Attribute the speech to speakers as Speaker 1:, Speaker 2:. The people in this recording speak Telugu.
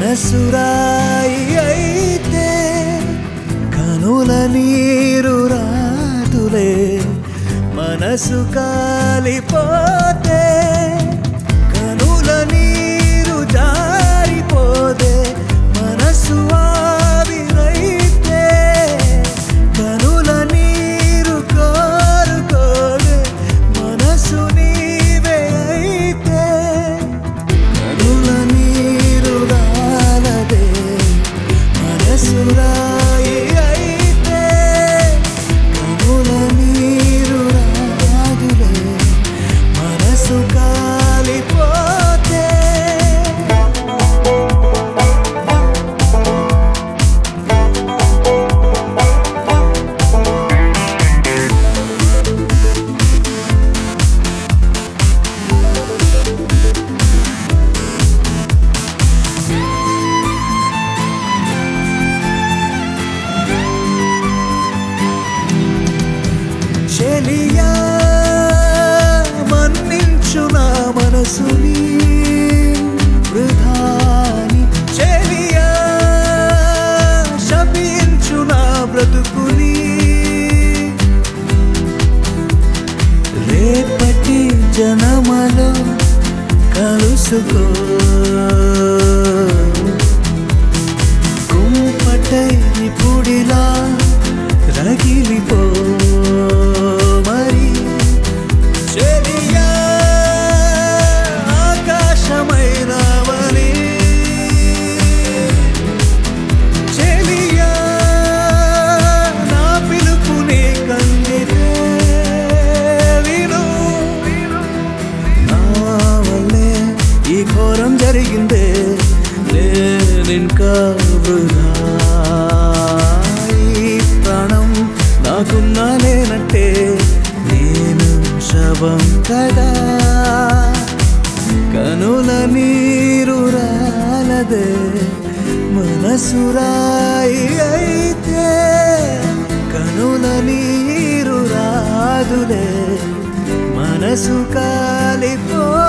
Speaker 1: మనసురాయి అయితే కనుల నీరు రాదులే మనసు కాలిపోతే కనుల నీరు జారిపోదే మనసు ఆవిరైతే కనుల నీరు కోరుకోదే మనసు నీవే అయితే కనుల నీరు రాలదే మనసు రాయి అయితే కనుల నీరు రాదులే మనసు కాలిపోతే చెలియా మన్నించు నా మనసుని వృధాని చెలియా శపించు నా బ్రతుకుని రేపటి జనమలో కలుసుకో కుంపటై పుడిలా రగిలిపో మరి చెలియా ఆకాశమైనవని చెలియా నా పిలుపుని కందితే విను నా వల్లే ఈ ఘోరం జరిగిందే నేనింకా వృధా ఈ ప్రాణం నాకున్నా లేనట్టే నేను శవం కదా కనుల నీరు రాలదే మనసు రాయి అయితే కనుల నీరు రాదులే మనసు కాలిపో